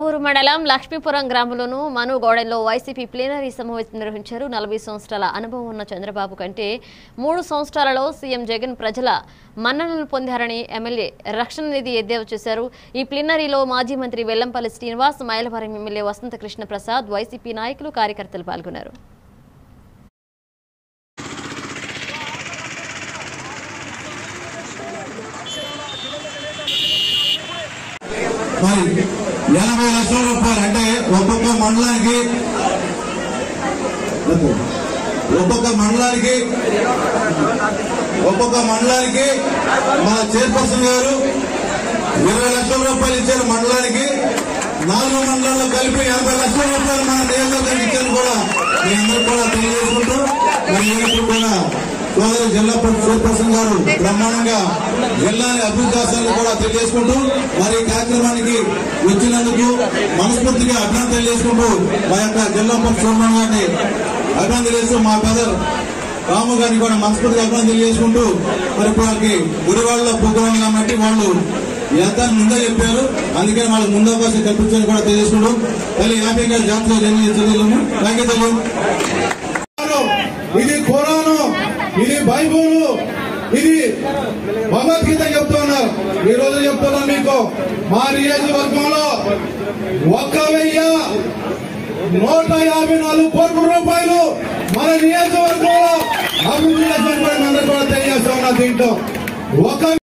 ఊరు మండలం లక్ష్మీపురం గ్రామంలోను మనుగోడలో వైసీపీ ప్లీనరీ సమావేశం నిర్వహించారు నలభై సంవత్సరాల అనుభవం ఉన్న చంద్రబాబు కంటే మూడు సంవత్సరాలలో సీఎం జగన్ ప్రజల మన్ననలు పొందారని ఎమ్మెల్యే రక్షణ నిధి ఎద్దేవా చేశారు ఈ ప్లీనరీలో మాజీ మంత్రి వెల్లంపల్లి శ్రీనివాస్ మైలవరం ఎమ్మెల్యే వసంత కృష్ణ ప్రసాద్ వైసీపీ నాయకులు కార్యకర్తలు పాల్గొన్నారు మరి ఎనభై లక్షల రూపాయలు అంటే ఒక్కొక్క మండలానికి ఒక్కొక్క మండలానికి ఒక్కొక్క మండలానికి మన చైర్పర్సన్ గారు ఇరవై లక్షల రూపాయలు ఇచ్చారు మండలానికి నాలుగు మండలాల్లో కలిపి ఎనభై లక్షల రూపాయలు మన నియోజకవర్గానికి ఇచ్చారు కూడా మీ అందరూ కూడా తెలియజేసుకుంటూ మరి ఇప్పుడు కూడా సోదరి జిల్లా చైర్పర్సన్ గారు బ్రహ్మాండంగా జిల్లాని అభివృద్ధి చేస్తారని కూడా తెలియజేసుకుంటూ మరి ఈ కార్యక్రమానికి వచ్చినందుకు మనస్ఫూర్తిగా అభినందన తెలియజేసుకుంటూ మా యొక్క జిల్లా పరిషత్ చైర్మన్ గారిని అభినందన తెలియజేస్తూ మా బ్రదర్ రాము గారిని కూడా మనస్ఫూర్తిగా అభినందన తెలియజేసుకుంటూ మరి ఇప్పుడు వాళ్ళకి గుడివాడలో ప్రోగ్రాం కాబట్టి వాళ్ళు ఎంత ముందే చెప్పారు అందుకని వాళ్ళకి ముందు అవకాశం కల్పించాలని కూడా తెలియజేసుకుంటూ తల్లి హ్యాపీగా జాతర తెలియజేయలేము థ్యాంక్ యూ తల్లి ఇది ఖురాను ఇది బైబుల్ ఇది భగవద్గీత చెప్తున్నారు ఈ రోజు చెప్తున్నాను మీకు మా నియోజకవర్గంలో ఒక్క వెయ్యి నూట యాభై నాలుగు కోట్ల రూపాయలు మన నియోజకవర్గంలో అభివృద్ధి చేసినటువంటి అందరూ కూడా తెలియజేస్తా ఉన్నా దీంట్లో ఒక